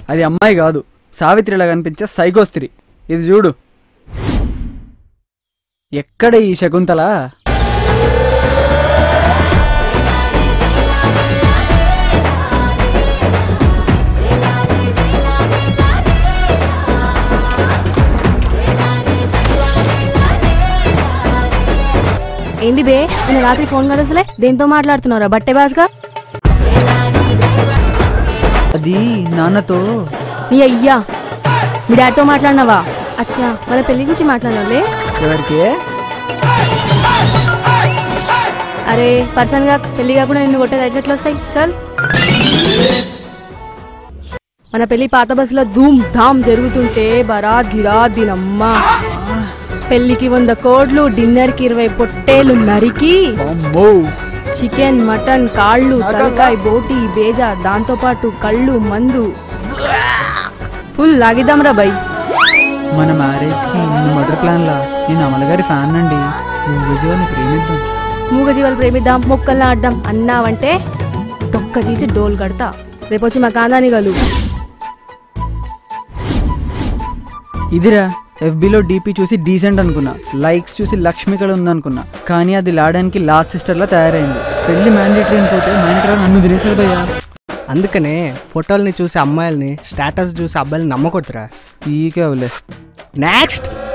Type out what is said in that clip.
అది అమ్మాయి కాదు సావిత్రిలా కనిపించే సైకో స్త్రీ ఇది చూడు ఎక్కడ ఈ శకుంతల ఏంది బే నిన్న రాత్రి ఫోన్ కలసలే దేంతో మాట్లాడుతున్నారా బట్టే బాస్గా అది నాన్నతో నీ అయ్యా మీ డాడీతో మాట్లాడినావా అచ్చా మన పెళ్లి గురించి మాట్లాడాలే ఎవరికి అరే పర్సన్ గా పెళ్లి కాకుండా నిన్ను కొట్టే రైట్లు ఎట్లా వస్తాయి చల్ మన పెళ్లి పాత బస్సులో ధూమ్ ధామ్ జరుగుతుంటే బరాత్ గిరాత్ దీనమ్మా పెళ్లికి వంద కోడ్లు డిన్నర్ కి ఇరవై పొట్టేలు నరికి అమ్మో చికెన్ మటన్ కాళ్ళు తలకాయ బోటి బేజా దాంతో పాటు కళ్ళు మందు ఫుల్ లాగిద్దాంరా బై మన మ్యారేజ్ కి ఇన్ని మటర్ ప్లాన్లా నేను అమల గారి ఫ్యాన్ అండి నువ్వు విజయవాడిని ప్రేమిద్దాం మూగ జీవాలు ప్రేమిద్దాం మొక్కల్ని ఆడదాం అన్నావంటే డొక్క చీచి డోల్ కడతా రేపొచ్చి మా కాందాని గలు ఇదిరా ఎఫ్బీలో డీపీ చూసి డీసెంట్ అనుకున్నా లైక్స్ చూసి లక్ష్మి ఇక్కడ ఉందనుకున్నా కానీ అది లాడానికి లాస్ట్ సిస్టర్లా తయారైంది పెళ్లి మ్యాండేటరీ అనుకుంటే మా ఇంట్లో నన్ను తినేసాడు భయ్యా అందుకనే ఫోటోల్ని చూసి అమ్మాయిల్ని స్టేటస్ చూసి అబ్బాయిల్ని నమ్మకొద్దురా ఈకే అవులే నెక్స్ట్